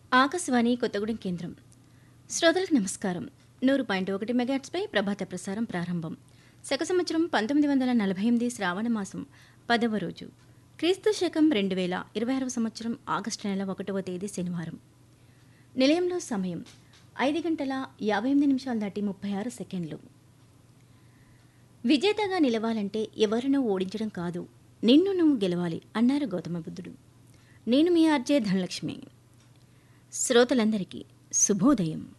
ఆకాశవాణి కొత్తగూడెం కేంద్రం శ్రోతలకు నమస్కారం నూరు పాయింట్ ఒకటి మెగాట్స్పై ప్రభాత ప్రసారం ప్రారంభం శక సంవత్సరం పంతొమ్మిది వందల నలభై ఎనిమిది శ్రావణ మాసం పదవ రోజు క్రీస్తు శకం రెండు వేల ఇరవై ఆరవ సంవత్సరం ఆగస్టు నెల ఒకటవ తేదీ శనివారం నిలయంలో సమయం ఐదు గంటల యాభై ఎనిమిది నిమిషాలు దాటి ముప్పై ఆరు సెకండ్లు విజేతగా నిలవాలంటే ఎవరినో ఓడించడం కాదు నిన్ను నువ్వు గెలవాలి అన్నారు గౌతమ బుద్ధుడు నేను మీ ఆర్జే ధనలక్ష్మి శ్రోతలందరికీ శుభోదయం